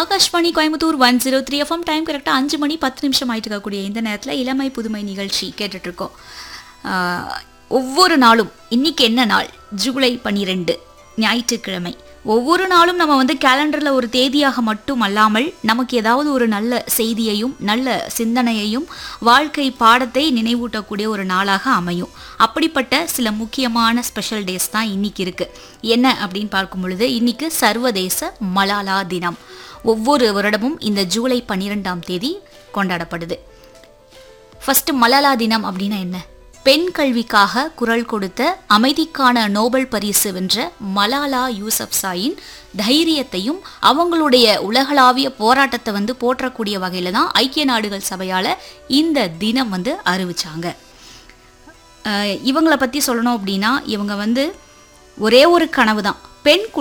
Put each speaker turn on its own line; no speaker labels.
Akashvani Coimbatore one zero three FM time கரெக்டாக அஞ்சு மணி பத்து நிமிஷம் ஆயிட்டு இருக்கக்கூடிய இந்த நேரத்தில் இளமை புதுமை நிகழ்ச்சி கேட்டுட்டு இருக்கோம் ஆஹ், ஒவ்வொரு நாளும் இன்னைக்கு என்ன நாள் ஜூலை பன்னிரெண்டு ஞாயிற்றுக்கிழமை ஒவ்வொரு நாளும் நம்ம வந்து கேலண்டரில் ஒரு தேதியாக மட்டும் அல்லாமல் நமக்கு ஏதாவது ஒரு நல்ல செய்தியையும் நல்ல சிந்தனையையும் வாழ்க்கை பாடத்தை நினைவூட்டக்கூடிய ஒரு நாளாக அமையும் அப்படிப்பட்ட சில முக்கியமான ஸ்பெஷல் டேஸ் தான் இன்னைக்கு இருக்கு என்ன அப்படின்னு பார்க்கும் பொழுது இன்னைக்கு சர்வதேச மலாலா தினம் ஒவ்வொரு வருடமும் இந்த ஜூலை பன்னிரெண்டாம் தேதி கொண்டாடப்படுது ஃபர்ஸ்ட் மலாலா தினம் அப்படின்னா என்ன பெண் கல்விக்காக குரல் கொடுத்த அமைதிக்கான நோபல் பரிசு வென்ற மலாலா யூசப்சாயின் தைரியத்தையும் அவங்களுடைய உலகளாவிய போராட்டத்தை வந்து போற்றக்கூடிய வகையில தான் ஐக்கிய நாடுகள் சபையால இந்த தினம் வந்து அறிவிச்சாங்க அஹ் இவங்கள பத்தி சொல்லணும் அப்படின்னா இவங்க வந்து ஒரே ஒரு கனவு தான் பெண்